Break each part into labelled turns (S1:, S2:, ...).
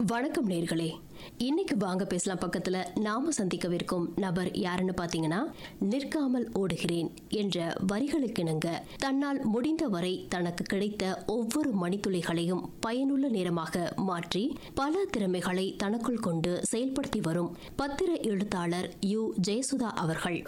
S1: வணக்கம் நேர்களே இன்னைக்கு வாங்க பேசலாம் பக்கத்துல நாம சந்திக்கவிருக்கும் நபர் யாருன்னு பாத்தீங்கன்னா நிற்காமல் ஓடுகிறேன் என்ற வரிகளுக்கிணங்க தன்னால் முடிந்த வரை தனக்கு கிடைத்த ஒவ்வொரு மணித்துளிகளையும் பயனுள்ள நேரமாக மாற்றி பல திறமைகளை தனக்குள் கொண்டு செயல்படுத்தி வரும் பத்திர எழுத்தாளர் யு ஜெயசுதா அவர்கள்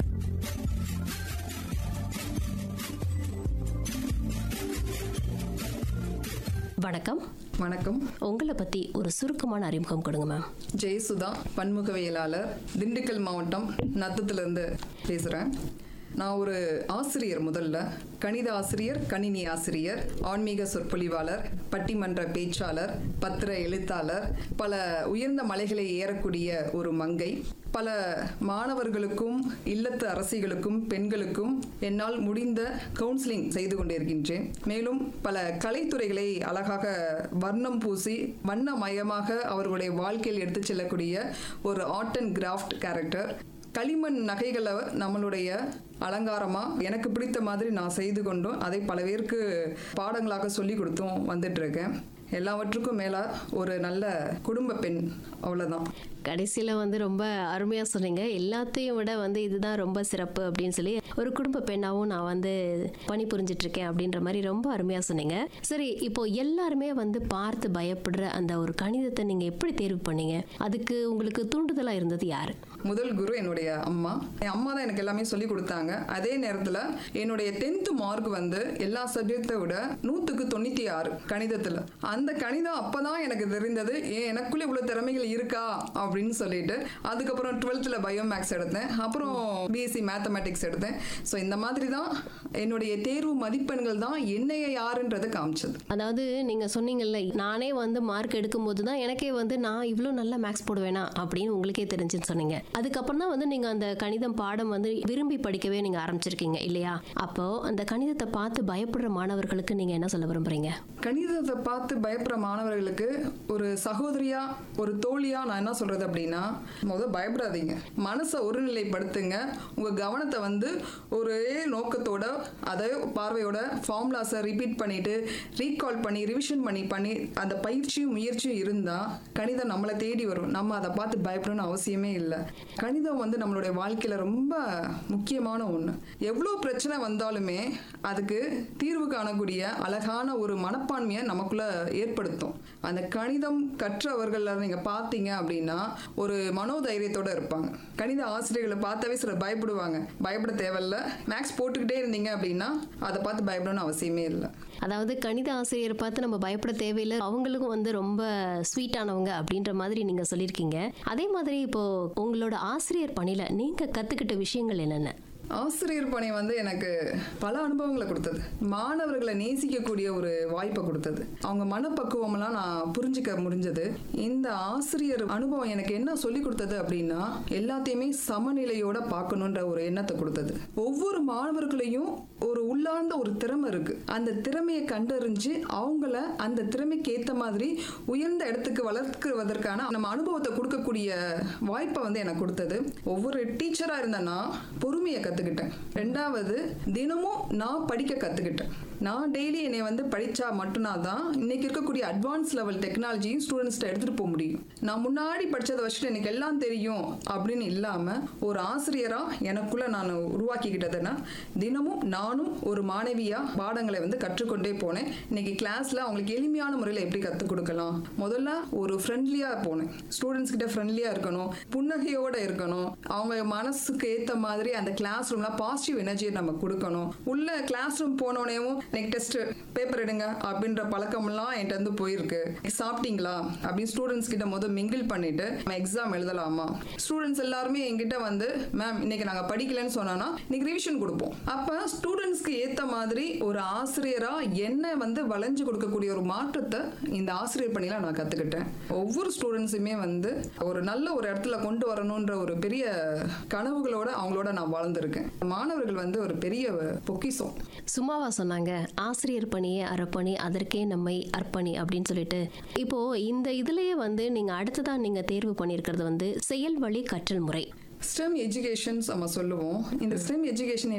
S1: வணக்கம்
S2: வணக்கம்
S1: உங்களை பத்தி ஒரு சுருக்கமான அறிமுகம் கொடுங்க மேம்
S2: ஜெயசுதா பன்முகவியலாளர் திண்டுக்கல் மாவட்டம் நத்தத்திலிருந்து பேசுகிறேன் நான் ஒரு ஆசிரியர் முதல்ல கணித ஆசிரியர் கணினி ஆசிரியர் ஆன்மீக சொற்பொழிவாளர் பட்டிமன்ற பேச்சாளர் பத்திர எழுத்தாளர் பல உயர்ந்த மலைகளை ஏறக்கூடிய ஒரு மங்கை பல மாணவர்களுக்கும் இல்லத்து அரசிகளுக்கும் பெண்களுக்கும் என்னால் முடிந்த கவுன்சிலிங் செய்து கொண்டிருக்கின்றேன் மேலும் பல கலைத்துறைகளை அழகாக வர்ணம் பூசி வண்ணமயமாக அவர்களுடைய வாழ்க்கையில் எடுத்துச் செல்லக்கூடிய ஒரு ஆர்ட் அண்ட் கிராஃப்ட் கேரக்டர் களிமண் நகைகளை நம்மளுடைய அலங்காரமா எனக்கு பிடித்த மாதிரி நான் செய்து கொண்டும் அதை பல பேருக்கு பாடங்களாக சொல்லி கொடுத்தும் வந்துட்டு இருக்கேன் எல்லாவற்றுக்கும் மேலா ஒரு நல்ல குடும்ப பெண் அவ்வளவுதான்
S1: கடைசியில் வந்து ரொம்ப அருமையாக சொன்னீங்க எல்லாத்தையும் விட வந்து இதுதான் ரொம்ப சிறப்பு அப்படின்னு சொல்லி ஒரு குடும்ப பெண்ணாகவும் நான் வந்து பணி புரிஞ்சிட்டு இருக்கேன் அப்படின்ற மாதிரி ரொம்ப அருமையாக சொன்னீங்க சரி இப்போ எல்லாருமே வந்து பார்த்து பயப்படுற அந்த ஒரு கணிதத்தை நீங்கள் எப்படி தேர்வு பண்ணீங்க அதுக்கு உங்களுக்கு தூண்டுதலாக இருந்தது யார்
S2: முதல் குரு என்னுடைய அம்மா என் அம்மா தான் எனக்கு எல்லாமே சொல்லி கொடுத்தாங்க அதே நேரத்தில் என்னுடைய டென்த்து மார்க் வந்து எல்லா சப்ஜெக்டை விட நூற்றுக்கு தொண்ணூற்றி ஆறு கணிதத்தில் அந்த கணிதம் அப்போ தான் எனக்கு தெரிந்தது ஏன் எனக்குள்ளே இவ்வளோ திறமைகள் இருக்கா அப்படின்னு சொல்லிட்டு அதுக்கப்புறம் டுவெல்த்தில் பயோ மேக்ஸ் எடுத்தேன் அப்புறம் பிஎஸ்சி மேத்தமேட்டிக்ஸ் எடுத்தேன் ஸோ இந்த மாதிரி தான் என்னுடைய தேர்வு மதிப்பெண்கள் தான் என்னைய யாருன்றதை காமிச்சது
S1: அதாவது நீங்கள் சொன்னீங்கல்ல நானே வந்து மார்க் எடுக்கும்போது தான் எனக்கே வந்து நான் இவ்வளோ நல்ல மேக்ஸ் போடுவேனா அப்படின்னு உங்களுக்கே தெரிஞ்சுன்னு சொன்னீங்க அதுக்கப்புறம் தான் வந்து நீங்கள் அந்த கணிதம் பாடம் வந்து விரும்பி படிக்கவே நீங்கள் ஆரம்பிச்சிருக்கீங்க இல்லையா அப்போ அந்த கணிதத்தை பார்த்து பயப்படுற மாணவர்களுக்கு நீங்கள் என்ன சொல்ல விரும்புறீங்க
S2: கணிதத்தை பார்த்து பயப்படுற மாணவர்களுக்கு ஒரு சகோதரியா ஒரு தோழியா நான் என்ன சொல்றது அப்படின்னா முதல் பயப்படாதீங்க மனசை ஒருநிலைப்படுத்துங்க உங்க கவனத்தை வந்து ஒரே நோக்கத்தோட அதை பார்வையோட ஃபார்முலாஸை ரிப்பீட் பண்ணிட்டு ரீகால் பண்ணி ரிவிஷன் பண்ணி பண்ணி அந்த பயிற்சியும் முயற்சியும் இருந்தா கணிதம் நம்மளை தேடி வரும் நம்ம அதை பார்த்து பயப்படணும்னு அவசியமே இல்லை கணிதம் வந்து நம்மளுடைய வாழ்க்கையில ரொம்ப முக்கியமான ஒன்று எவ்வளோ பிரச்சனை வந்தாலுமே அதுக்கு தீர்வு காணக்கூடிய அழகான ஒரு மனப்பான்மையை நமக்குள்ள ஏற்படுத்தும் அந்த கணிதம் கற்றவர்கள் நீங்க பார்த்தீங்க அப்படின்னா ஒரு மனோதைரியத்தோட இருப்பாங்க கணித ஆசிரியர்களை பார்த்தாவே சில பயப்படுவாங்க பயப்பட தேவையில்ல மேக்ஸ் போட்டுக்கிட்டே இருந்தீங்க அப்படின்னா அதை பார்த்து பயப்படணும்னு அவசியமே இல்லை
S1: அதாவது கணித ஆசிரியர் பார்த்து நம்ம பயப்பட தேவையில்லை அவங்களுக்கும் வந்து ரொம்ப ஸ்வீட்டானவங்க அப்படின்ற மாதிரி நீங்க சொல்லியிருக்கீங்க அதே மாதிரி இப்போ உங்களோட ஆசிரியர் பணியில நீங்க கத்துக்கிட்ட விஷயங்கள் என்னென்ன
S2: ஆசிரியர் பணி வந்து எனக்கு பல அனுபவங்களை கொடுத்தது மாணவர்களை நேசிக்கக்கூடிய ஒரு வாய்ப்பை கொடுத்தது அவங்க மனப்பக்குவம்லாம் நான் புரிஞ்சுக்க முடிஞ்சது இந்த ஆசிரியர் அனுபவம் எனக்கு என்ன சொல்லி கொடுத்தது அப்படின்னா எல்லாத்தையுமே சமநிலையோட பார்க்கணுன்ற ஒரு எண்ணத்தை கொடுத்தது ஒவ்வொரு மாணவர்களையும் ஒரு உள்ளார்ந்த ஒரு திறமை இருக்கு அந்த திறமையை கண்டறிஞ்சு அவங்கள அந்த திறமைக்கு ஏற்ற மாதிரி உயர்ந்த இடத்துக்கு வளர்க்குவதற்கான நம்ம அனுபவத்தை கொடுக்கக்கூடிய வாய்ப்பை வந்து எனக்கு கொடுத்தது ஒவ்வொரு டீச்சரா இருந்தேன்னா பொறுமையை கத்துக்கிட்டேன் ரெண்டாவது தினமும் நான் படிக்க கத்துக்கிட்டேன் நான் டெய்லி என்னை வந்து படிச்சா மட்டும்தான் தான் இன்னைக்கு இருக்கக்கூடிய அட்வான்ஸ் லெவல் டெக்னாலஜியும் ஸ்டூடெண்ட்ஸ்ட்ட எடுத்துட்டு போக முடியும் நான் முன்னாடி படிச்சதை வச்சுட்டு எனக்கு எல்லாம் தெரியும் அப்படின்னு இல்லாம ஒரு ஆசிரியரா எனக்குள்ள நான் உருவாக்கிக்கிட்டதுன்னா தினமும் நானும் ஒரு மாணவியா பாடங்களை வந்து கற்றுக்கொண்டே போனேன் இன்னைக்கு கிளாஸ்ல அவங்களுக்கு எளிமையான முறையில் எப்படி கற்றுக் கொடுக்கலாம் முதல்ல ஒரு ஃப்ரெண்ட்லியா போனேன் ஸ்டூடெண்ட்ஸ் கிட்ட ஃப்ரெண்ட்லியா இருக்கணும் புன்னகையோட இருக்கணும் அவங்க மனசுக்கு ஏத்த மாதிரி அந்த கிளாஸ் ரூம்ல பாசிட்டிவ் எனர்ஜியை நம்ம கொடுக்கணும் உள்ள கிளாஸ் ரூம் போனோடனேவும் நெக்ஸ்ட் டெஸ்ட் பேப்பர் எடுங்க அப்படின்ற பழக்கம்லாம் என்கிட்ட இருந்து போயிருக்கு சாப்பிட்டீங்களா அப்படின்னு ஸ்டூடெண்ட்ஸ் கிட்ட முதல் மிங்கிள் பண்ணிட்டு நம்ம எக்ஸாம் எழுதலாமா ஸ்டூடெண்ட்ஸ் எல்லாருமே என்கிட்ட வந்து மேம் இன்னைக்கு நாங்க படிக்கலன்னு சொன்னோம்னா இன்னைக்கு ரிவிஷன் கொடுப்போம் அப்ப ஸ்டூடெண்ட்ஸ்க்கு ஏத்த மாதிரி ஒரு ஆசிரியரா என்ன வந்து வளைஞ்சு கொடுக்கக்கூடிய ஒரு மாற்றத்தை இந்த ஆசிரியர் பணியில நான் கத்துக்கிட்டேன் ஒவ்வொரு ஸ்டூடெண்ட்ஸுமே வந்து ஒரு நல்ல ஒரு இடத்துல கொண்டு வரணுன்ற ஒரு பெரிய கனவுகளோட அவங்களோட நான் வாழ்ந்திருக்கேன் மாணவர்கள் வந்து ஒரு பெரிய பொக்கிஷம்
S1: சும்மாவா சொன்னாங்க ஆசிரியர் பணியே அறப்பணி அதற்கே நம்மை அர்ப்பணி அப்படின்னு சொல்லிட்டு இப்போ இந்த இதுலயே வந்து நீங்க அடுத்ததா நீங்க தேர்வு பண்ணியிருக்கிறது வந்து செயல் வழி கற்றல் முறை
S2: ஸ்டெம் எஜுகேஷன்ஸ் நம்ம சொல்லுவோம் இந்த ஸ்டெம் எஜுகேஷன்